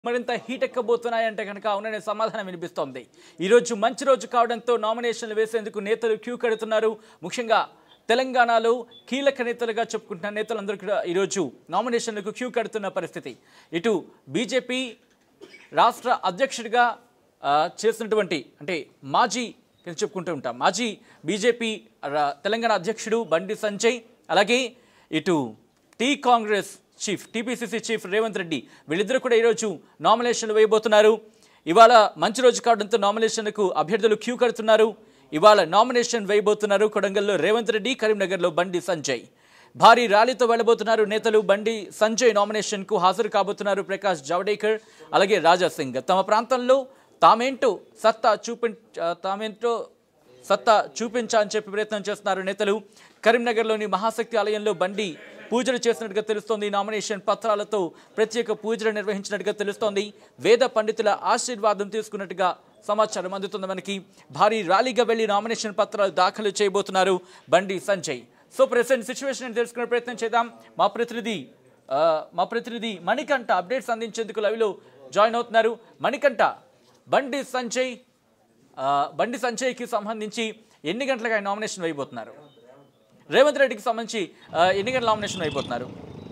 మరింత హీట్ ఎక్కబోతున్నాయంటే కనుక అవుననే సమాధానం వినిపిస్తోంది ఈరోజు మంచి రోజు కావడంతో నామినేషన్లు వేసేందుకు నేతలు క్యూ కడుతున్నారు ముఖ్యంగా తెలంగాణలో కీలక నేతలుగా చెప్పుకుంటున్న నేతలందరూ కూడా ఈరోజు నామినేషన్లకు క్యూ కడుతున్న పరిస్థితి ఇటు బీజేపీ రాష్ట్ర అధ్యక్షుడిగా ఆ, చేసినటువంటి అంటే మాజీ కింద చెప్పుకుంటూ ఉంటాం మాజీ బీజేపీ రా- తెలంగాణ అధ్యక్షుడు బండి సంజయ్ అలాగే ఇటు T Congress chief TPCC chief Revanth Reddy వీళ్ళిద్దరూ కూడా ఈరోజు నామినేషన్లు వేయబోతున్నారు ఇవాళ మంచి రోజు కావడంతో నామినేషన్లకు అభ్యర్థులు క్యూ కడుతున్నారు ఇవాళ నామినేషన్ వేయబోతున్నారు కొడంగల్లో రేవంత్ రెడ్డి కరీంనగర్లో బండి సంజయ్ భారీ ర్యాలీతో వెళ్ళబోతున్నారు నేతలు బండి సంజయ్ నామినేషన్కు హాజరు కాబోతున్నారు ప్రకాష్ జావడేకర్ అలాగే రాజా సింగ్ తమ ప్రాంతంలో తామేంటో సత్తా చూపి తామేంటో సత్తా చూపించా అని చెప్పి ప్రయత్నం చేస్తున్నారు నేతలు కరీంనగర్లోని మహాశక్తి ఆలయంలో బండి పూజలు చేసినట్టుగా తెలుస్తోంది నామినేషన్ పత్రాలతో ప్రత్యేక పూజలు నిర్వహించినట్టుగా తెలుస్తోంది వేద పండితుల ఆశీర్వాదం తీసుకున్నట్టుగా సమాచారం అందుతుంది మనకి భారీ ర్యాలీగా వెళ్లి నామినేషన్ పత్రాలు దాఖలు చేయబోతున్నారు బండి సంజయ్ సో ప్రెసెంట్ సిచ్యువేషన్ తెలుసుకునే ప్రయత్నం చేద్దాం మా ప్రతినిధి ఆ, మా ప్రతినిధి మణికంఠ అప్డేట్స్ అందించేందుకు లైవ్లో జాయిన్ అవుతున్నారు మణికంఠ బండి సంజయ్ ఆ, బండి సంజయ్కి సంబంధించి ఎన్ని గంటలకు ఆయన నామినేషన్ వేయబోతున్నారు రేవంత్ రెడ్డికి సంబంధించి ఆ, ఎన్ని గంటల నామినేషన్ వేయబోతున్నారు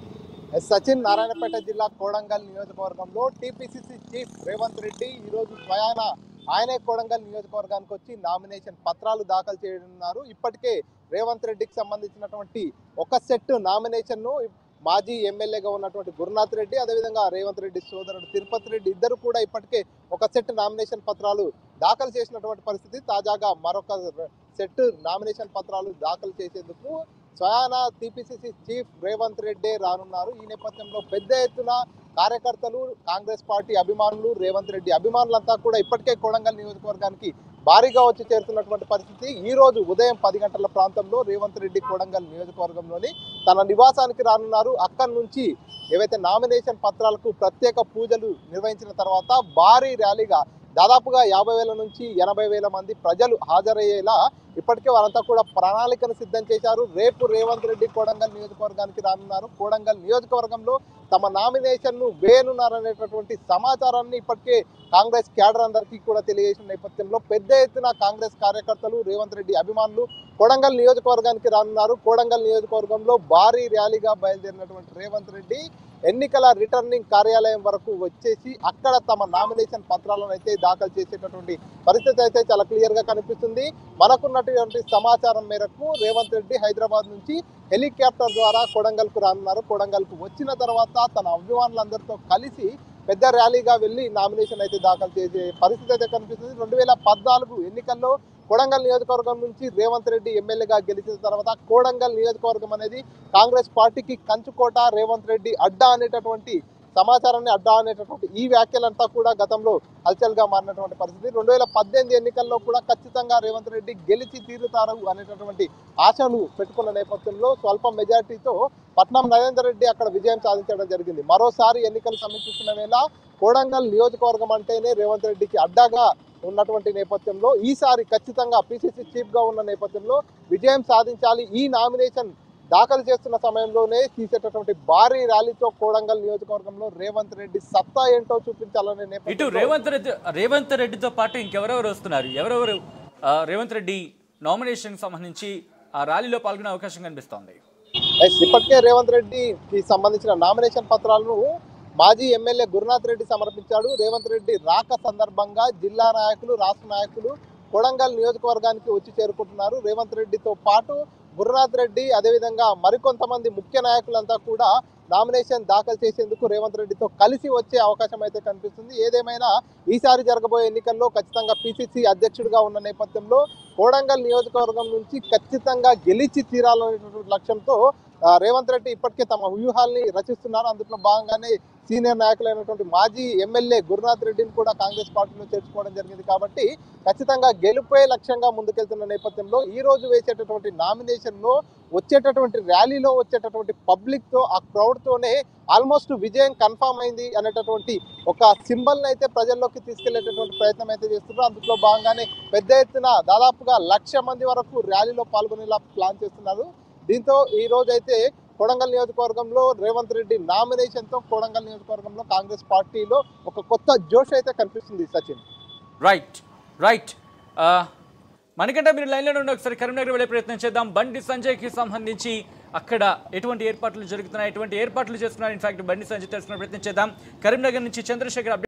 సచిన్ నారాయణపేట జిల్లా కోడంగల్ నియోజకవర్గంలో టీపీసీసీ చీఫ్ రేవంత్ రెడ్డి ఈరోజు స్వయాన ఆయనే కోడంగల్ నియోజకవర్గానికి వచ్చి నామినేషన్ పత్రాలు దాఖలు చేయనున్నారు ఇప్పటికే రేవంత్ రెడ్డికి సంబంధించినటువంటి ఒక సెట్ నామినేషన్ ను మాజీ ఎమ్మెల్యేగా ఉన్నటువంటి గురునాథ్ రెడ్డి అదేవిధంగా రేవంత్ రెడ్డి సోదరుడు తిరుపతి రెడ్డి ఇద్దరు కూడా ఇప్పటికే ఒక సెట్ నామినేషన్ పత్రాలు దాఖలు చేసినటువంటి పరిస్థితి తాజాగా మరొక సెట్ నామినేషన్ పత్రాలు దాఖలు చేసేందుకు స్వయాన టీపీసీసీ చీఫ్ రేవంత్ రెడ్డి రానున్నారు ఈ నేపథ్యంలో పెద్ద ఎత్తున కార్యకర్తలు కాంగ్రెస్ పార్టీ అభిమానులు రేవంత్ రెడ్డి అభిమానులంతా కూడా ఇప్పటికే కొడంగల్ నియోజకవర్గానికి భారీగా వచ్చి చేరుతున్నటువంటి పరిస్థితి ఈ రోజు ఉదయం పది గంటల ప్రాంతంలో రేవంత్ రెడ్డి కొడంగల్ నియోజకవర్గంలోని తన నివాసానికి రానున్నారు అక్కడి నుంచి ఏవైతే నామినేషన్ పత్రాలకు ప్రత్యేక పూజలు నిర్వహించిన తర్వాత భారీ ర్యాలీగా దాదాపుగా యాభై వేల నుంచి ఎనభై వేల మంది ప్రజలు హాజరయ్యేలా ఇప్పటికే వారంతా కూడా ప్రణాళికను సిద్ధం చేశారు రేపు రేవంత్ రెడ్డి కోడంగల్ నియోజకవర్గానికి రానున్నారు కోడంగల్ నియోజకవర్గంలో తమ నామినేషన్ ను వేయనున్నారనేటటువంటి సమాచారాన్ని ఇప్పటికే కాంగ్రెస్ క్యాడర్ అందరికీ కూడా తెలియజేసిన నేపథ్యంలో పెద్ద ఎత్తున కాంగ్రెస్ కార్యకర్తలు రేవంత్ రెడ్డి అభిమానులు కోడంగల్ నియోజకవర్గానికి రానున్నారు కోడంగల్ నియోజకవర్గంలో భారీ ర్యాలీగా బయలుదేరినటువంటి రేవంత్ రెడ్డి ఎన్నికల రిటర్నింగ్ కార్యాలయం వరకు వచ్చేసి అక్కడ తమ నామినేషన్ పత్రాలను అయితే దాఖలు చేసేటటువంటి పరిస్థితి అయితే చాలా క్లియర్ గా కనిపిస్తుంది మనకున్నటువంటి సమాచారం మేరకు రేవంత్ రెడ్డి హైదరాబాద్ నుంచి హెలికాప్టర్ ద్వారా కొడంగల్ కు రానున్నారు కొడంగల్ కు వచ్చిన తర్వాత తన అభిమానులందరితో కలిసి పెద్ద ర్యాలీగా వెళ్ళి నామినేషన్ అయితే దాఖలు చేసే పరిస్థితి అయితే కనిపిస్తుంది రెండు వేల పద్నాలుగు ఎన్నికల్లో కోడంగల్ నియోజకవర్గం నుంచి రేవంత్ రెడ్డి ఎమ్మెల్యేగా గెలిచిన తర్వాత కోడంగల్ నియోజకవర్గం అనేది కాంగ్రెస్ పార్టీకి కంచుకోట రేవంత్ రెడ్డి అడ్డా అనేటటువంటి సమాచారాన్ని అడ్డా అనేటటువంటి ఈ వ్యాఖ్యలంతా కూడా గతంలో హల్చల్గా మారినటువంటి పరిస్థితి రెండు వేల పద్దెనిమిది ఎన్నికల్లో కూడా ఖచ్చితంగా రేవంత్ రెడ్డి గెలిచి తీరుతారు అనేటటువంటి ఆశలు పెట్టుకున్న నేపథ్యంలో స్వల్ప మెజార్టీతో పట్నం నరేందర్ రెడ్డి అక్కడ విజయం సాధించడం జరిగింది మరోసారి ఎన్నికలు సమీపిస్తున్న వేళ కోడంగల్ నియోజకవర్గం అంటేనే రేవంత్ రెడ్డికి అడ్డాగా ఉన్నటువంటి నేపథ్యంలో ఈసారి ఖచ్చితంగా పిసిసి చీఫ్ గా ఉన్న నేపథ్యంలో విజయం సాధించాలి ఈ నామినేషన్ దాఖలు చేస్తున్న సమయంలోనే తీసేటటువంటి భారీ ర్యాలీతో కోడంగల్ నియోజకవర్గంలో రేవంత్ రెడ్డి సత్తా ఏంటో చూపించాలనే ఇటు నేపథ్యంలో రేవంత్ రెడ్డి రేవంత్ రెడ్డితో పాటు ఇంకెవరెవరు వస్తున్నారు ఎవరెవరు ఆ, రేవంత్ రెడ్డి నామినేషన్ సంబంధించి ఆ ర్యాలీలో పాల్గొనే అవకాశం కనిపిస్తోంది ఎస్, ఇప్పటికే రేవంత్ రెడ్డికి సంబంధించిన నామినేషన్ పత్రాలను మాజీ ఎమ్మెల్యే గురునాథ్ రెడ్డి సమర్పించాడు రేవంత్ రెడ్డి రాక సందర్భంగా జిల్లా నాయకులు రాష్ట్ర నాయకులు కొడంగల్ నియోజకవర్గానికి వచ్చి చేరుకుంటున్నారు రేవంత్ రెడ్డితో పాటు గురునాథ్ రెడ్డి అదేవిధంగా మరికొంతమంది ముఖ్య నాయకులంతా కూడా నామినేషన్ దాఖలు చేసేందుకు రేవంత్ రెడ్డితో కలిసి వచ్చే అవకాశం అయితే కనిపిస్తుంది ఏదేమైనా ఈసారి జరగబోయే ఎన్నికల్లో ఖచ్చితంగా పిసిసి అధ్యక్షుడిగా ఉన్న నేపథ్యంలో కోడంగల్ నియోజకవర్గం నుంచి ఖచ్చితంగా గెలిచి తీరాలనేటువంటి లక్ష్యంతో ఆ, రేవంత్ రెడ్డి ఇప్పటికే తమ వ్యూహాల్ని రచిస్తున్నారు అందులో భాగంగానే సీనియర్ నాయకులైనటువంటి మాజీ ఎమ్మెల్యే గురునాథ్ రెడ్డిని కూడా కాంగ్రెస్ పార్టీలో చేర్చుకోవడం జరిగింది కాబట్టి ఖచ్చితంగా గెలుపే లక్ష్యంగా ముందుకెళ్తున్న నేపథ్యంలో ఈ రోజు వేసేటటువంటి నామినేషన్ లో వచ్చేటటువంటి ర్యాలీలో వచ్చేటటువంటి పబ్లిక్ తో ఆ క్రౌడ్ తోనే ఆల్మోస్ట్ విజయం కన్ఫామ్ అయింది అనేటటువంటి ఒక సింబల్ అయితే ప్రజల్లోకి తీసుకెళ్లేటటువంటి ప్రయత్నం అయితే చేస్తున్నారు అందులో భాగంగానే పెద్ద ఎత్తున దాదాపుగా లక్ష మంది వరకు ర్యాలీలో పాల్గొనేలా ప్లాన్ చేస్తున్నారు దీంతో ఈ రోజు అయితే కొడంగల్ నియోజకవర్గంలో రేవంత్ రెడ్డి నామినేషన్ తో కొడంగల్ నియోజకవర్గంలో కాంగ్రెస్ పార్టీలో ఒక కొత్త జోష్ అయితే కనిపిస్తుంది సచిన్ రైట్ రైట్ మనకంటే మీరు లైన్లో ఉండి ఒకసారి కరీంనగర్ వెళ్ళే ప్రయత్నం చేద్దాం బండి సంజయ్కి సంబంధించి అక్కడ ఎటువంటి ఏర్పాట్లు జరుగుతున్నాయి ఎటువంటి ఏర్పాట్లు చేస్తున్నారు ఇన్ఫాక్ట్ బండి సంజయ్ తెలుసుకునే ప్రయత్నం చేద్దాం కరీంనగర్ నుంచి చంద్రశేఖర్ update